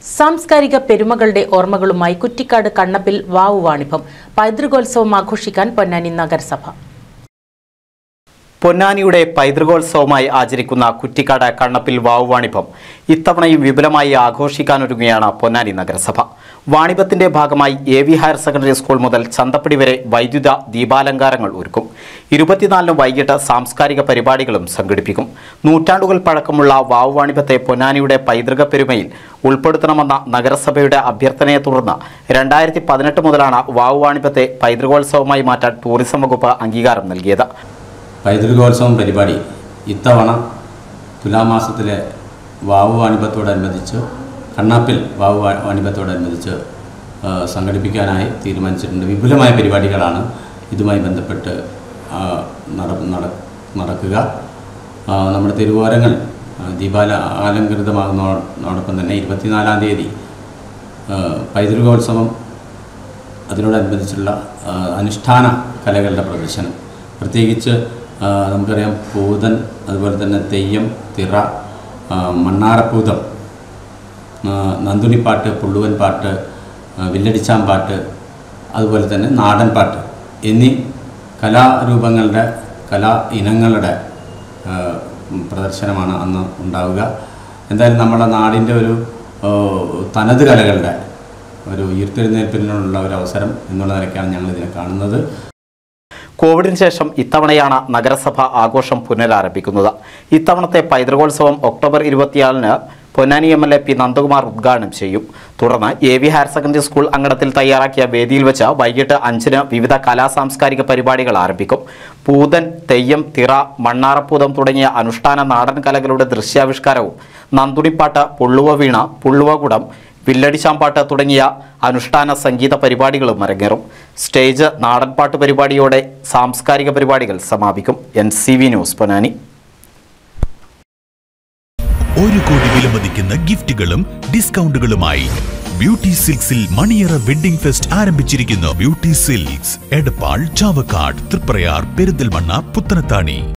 സാംസ്കാരിക പെരുമകളുടെ ഓർമ്മകളുമായി കുറ്റിക്കാട് കണ്ണപ്പിൽ വാവു വാണിഭം പൈതൃകോത്സവം ആഘോഷിക്കാൻ പൊന്നാനി നഗരസഭ പൊന്നാനിയുടെ പൈതൃകോത്സവമായി ആചരിക്കുന്ന കുറ്റിക്കാട് കണ്ണപ്പിൽ വാവുവാണിഭം ഇത്തവണയും വിപുലമായി ആഘോഷിക്കാനൊരുങ്ങുകയാണ് പൊന്നാനി നഗരസഭ വാണിഭത്തിന്റെ ഭാഗമായി A V higher secondary school മുതൽ ചന്തപ്പടി വരെ വൈദ്യുത ദീപാലങ്കാരങ്ങൾ ഒരുക്കും ഇരുപത്തിനാലിന് വൈകിട്ട് സാംസ്കാരിക പരിപാടികളും സംഘടിപ്പിക്കും നൂറ്റാണ്ടുകൾ പഴക്കമുള്ള വാവുവാണിഭത്തെ പൊന്നാനിയുടെ പൈതൃക പെരുമയിൽ ഉൾപ്പെടുത്തണമെന്ന നഗരസഭയുടെ അഭ്യർത്ഥനയെ തുടർന്ന് രണ്ടായിരത്തി പതിനെട്ട് മുതലാണ് വാവുവാണിഭത്തെ പൈതൃകോത്സവമായി മാറ്റാൻ ടൂറിസം വകുപ്പ് അംഗീകാരം നൽകിയത് പൈതൃകോത്സവം പരിപാടി ഇത്തവണ തുലാമാസത്തിലെ വാവു വാണിഭത്തോടനുബന്ധിച്ച് കണ്ണാപ്പിൽ വാവു വാ- വാണിഭത്തോടനുബന്ധിച്ച് ആ, സംഘടിപ്പിക്കാനായി തീരുമാനിച്ചിട്ടുണ്ട് വിപുലമായ പരിപാടികളാണ് ഇതുമായി ബന്ധപ്പെട്ട് ആ, നട നട- നടക്കുക ആ, നമ്മുടെ തിരുവോരങ്ങൾ ആ, ദീപാല അലങ്കൃതമാകുന്നതോടൊപ്പം തന്നെ ഇരുപത്തിനാലാം തീയതി ആ, പൈതൃകോത്സവം അതിനോടനുബന്ധിച്ചുള്ള ആ, അനുഷ്ഠാന കലകളുടെ പ്രദർശനം പ്രത്യേകിച്ച് ആ, നമുക്കറിയാം പൂതൻ അതുപോലെ തന്നെ തെയ്യം തിറ ആ, മണ്ണാറപ്പൂതം ആ, നന്ദുണിപ്പാട്ട് പുള്ളുവൻ പാട്ട് ആ, വില്ലടിച്ചാൻ പാട്ട് അതുപോലെ തന്നെ നാടൻ പാട്ട് എന്നീ കലാരൂപങ്ങളുടെ കലാ ഇനങ്ങളുടെ ആ, പ്രദർശനമാണ് അന്ന് ഉണ്ടാവുക എന്തായാലും നമ്മുടെ നാടിൻ്റെ ഒരു ആ, തനത് കലകളുടെ ഒരു ഉയർത്തെഴുന്നേൽപ്പിനുള്ള ഒരു അവസരം എന്നുള്ള നിലയ്ക്കാണ് ഞങ്ങൾ ഇതിനെ കാണുന്നത് കോവിഡിന് ശേഷം ഇത്തവണയാണ് നഗരസഭ ആഘോഷം പുനരാരംഭിക്കുന്നത് ഇത്തവണത്തെ പൈതൃകോത്സവം ഒക്ടോബർ ഇരുപത്തിയാറിന് Ponnani M L A P Nandakumar ഉദ്ഘാടനം ചെയ്യും തുടർന്ന് A V higher secondary school അങ്കണത്തിൽ തയ്യാറാക്കിയ വേദിയിൽ വെച്ച് വൈകിട്ട് അഞ്ചിന് വിവിധ കലാ സാംസ്കാരിക പരിപാടികൾ ആരംഭിക്കും പൂതൻ തെയ്യം തിറ മണ്ണാറപ്പൂതം തുടങ്ങിയ അനുഷ്ഠാന നാടൻ കലകളുടെ ദൃശ്യാവിഷ്കാരവും നന്ദുണിപ്പാട്ട് പുള്ളുവ വീണ പുള്ളുവകുടം വില്ലടിച്ചാമ്പാട്ട് തുടങ്ങിയ അനുഷ്ഠാന സംഗീത പരിപാടികളും അരങ്ങേറും സ്റ്റേജ് നാടൻപാട്ട് പരിപാടിയോടെ സാംസ്കാരിക പരിപാടികൾ സമാപിക്കും N C V news Ponnani ഒരു കോടി വിലമതിക്കുന്ന ഗിഫ്റ്റുകളും ഡിസ്കൗണ്ടുകളുമായി ബ്യൂട്ടി സിൽക്സിൽ മണിയറ വെഡിംഗ് ഫെസ്റ്റ് ആരംഭിച്ചിരിക്കുന്നു ബ്യൂട്ടി സിൽക്സ് എടപ്പാൾ ചാവക്കാട് തൃപ്രയാർ പെരിന്തൽമണ്ണ പുത്തനത്താണി